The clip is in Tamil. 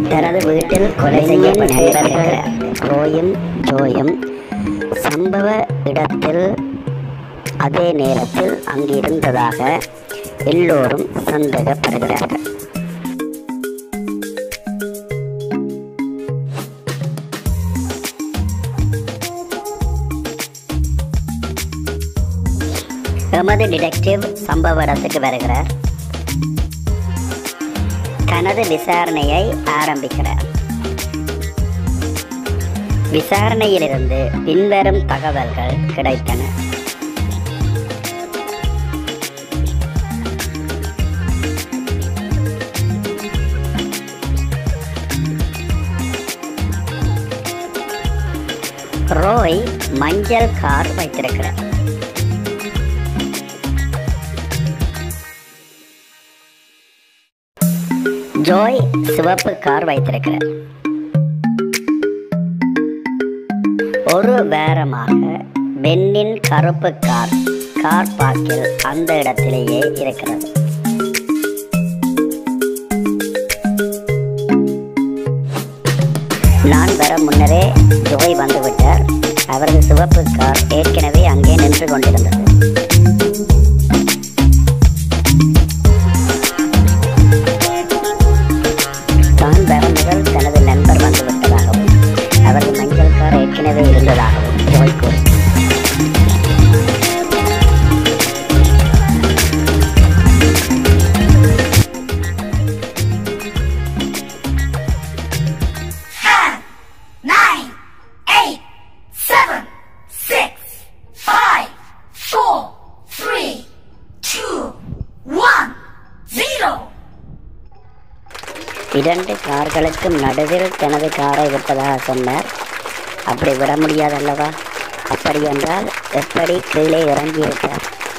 தனது வீட்டில் கொலை செய்ய நண்பர்கள் ரோயும் ஜோயும் சம்பவ இடத்தில் அதே நேரத்தில் அங்கிருந்ததாக எல்லோரும் சந்தேகப்படுகிறார்கள் எமது டிடெக்டிவ் சம்பவ இடத்துக்கு வருகிறார் தனது விசாரணையை ஆரம்பிக்கிறார் விசாரணையிலிருந்து பின்வரும் தகவல்கள் கிடைத்தன ரோய் மஞ்சள் கார் வைத்திருக்கிறார் ஜோய் சிவப்பு கார் வைத்திருக்கிறார் ஒரு வாரமாக பென்னின் கருப்பு கார் கார் பார்க்கில் அந்த இடத்திலேயே இருக்கிறது நான் வர முன்னரே ஜோய் வந்துவிட்டார் அவரது சிவப்பு கார் ஏற்கனவே அங்கே நின்று கொண்டிருந்தது தான் வர முதல் தனது நண்பர் வந்துவிட்டதாகவும் அவரது மஞ்சள் கார் ஏற்கனவே இருந்ததாகவும் ஜோய் கூறி Ten, nine, eight, seven, six, five, four, three, two, one, zero. இரண்டு கார்களுக்கும் நடுவில் தனது காரை விட்டதாக சொன்னார் அப்படி விட முடியாதல்லவா அப்படி என்றால் எப்படி கீழே இறங்கி விட்டார்